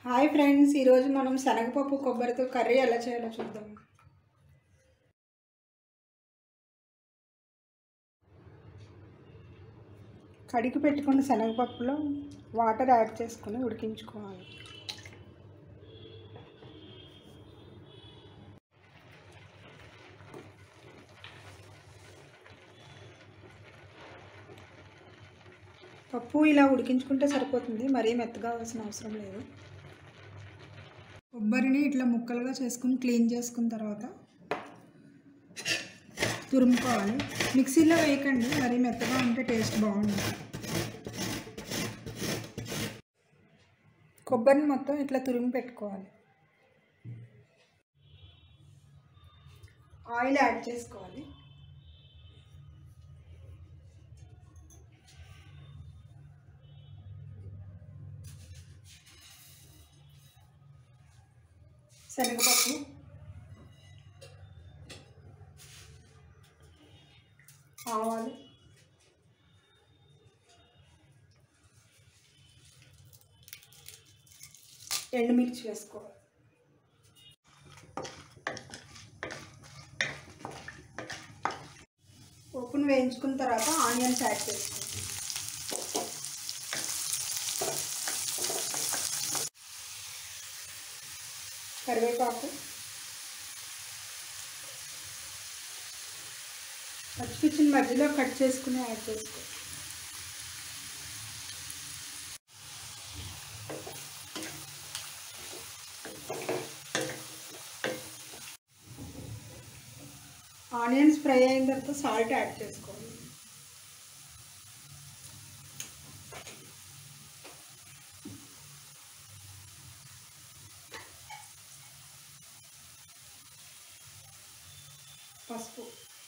hi friends ఈరోజు మనం శనగపప్పు కొబ్బరితో కర్రీ ఎలా చేయాలో చూద్దాం కడిగి పెట్టుకున్న శనగపప్పులో వాటర్ యాడ్ చేసుకొని ఉడికించుకోవాలి పప్పు ఇలా ఉడికించుకుంటే సరిపోతుంది మరీ మెత్తగా అవ్వాల్సిన అవసరం లేదు కొబ్బరిని ఇట్లా ముక్కలుగా చేసుకుని క్లీన్ చేసుకున్న తర్వాత తురుముకోవాలి మిక్సీలో వేయకండి మరీ మెత్తగా ఉంటే టేస్ట్ బాగుంటుంది కొబ్బరిని మొత్తం ఇట్లా తురిమి పెట్టుకోవాలి ఆయిల్ యాడ్ చేసుకోవాలి శనగపప్పు ఆవాలు ఎండుమిర్చి వేసుకోవాలి పప్పును వేయించుకున్న తర్వాత ఆనియన్స్ యాడ్ చేసుకోవాలి కరివేపాకు పచ్చిమిర్చిని మధ్యలో కట్ చేసుకుని యాడ్ చేసుకో ఆనియన్స్ ఫ్రై అయిన తర్వాత సాల్ట్ యాడ్ చేసుకోవాలి పసుపు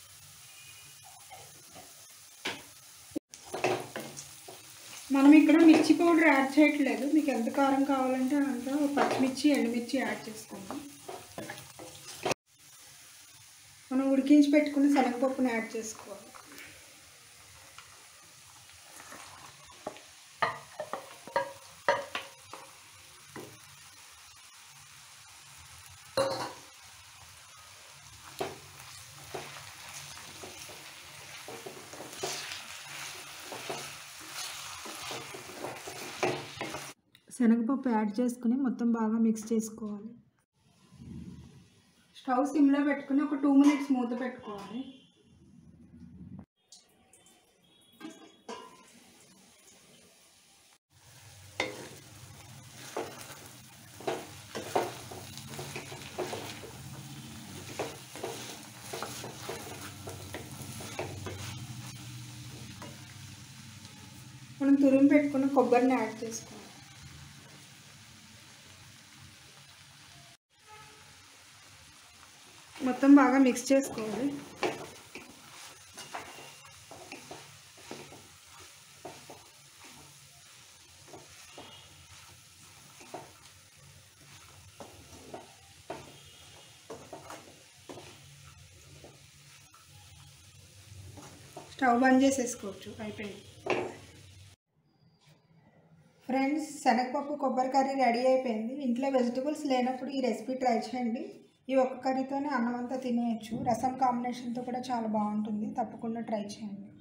మనం ఇక్కడ మిర్చి పౌడర్ యాడ్ చేయట్లేదు మీకు ఎంత కారం కావాలంటే అంత పచ్చిమిర్చి ఎండుమిర్చి యాడ్ చేసుకోండి మనం ఉడికించి పెట్టుకుని శనగపప్పుని యాడ్ చేసుకోవాలి శనగపప్పు యాడ్ చేసుకుని మొత్తం బాగా మిక్స్ చేసుకోవాలి స్టవ్ సిమ్లో పెట్టుకుని ఒక టూ మినిట్స్ మూత పెట్టుకోవాలి మనం తురుము పెట్టుకున్న కొబ్బరిని యాడ్ చేసుకోవాలి మొత్తం బాగా మిక్స్ చేసుకోవాలి స్టవ్ బంద్ చేసేసుకోవచ్చు అయిపోయింది ఫ్రెండ్స్ శనగపప్పు కొబ్బరి కర్రీ రెడీ అయిపోయింది ఇంట్లో వెజిటబుల్స్ లేనప్పుడు ఈ రెసిపీ ట్రై చేయండి ఈ ఒక్క కర్రీతోనే అన్నం అంతా తినేయచ్చు రసం కాంబినేషన్తో కూడా చాలా బాగుంటుంది తప్పకుండా ట్రై చేయండి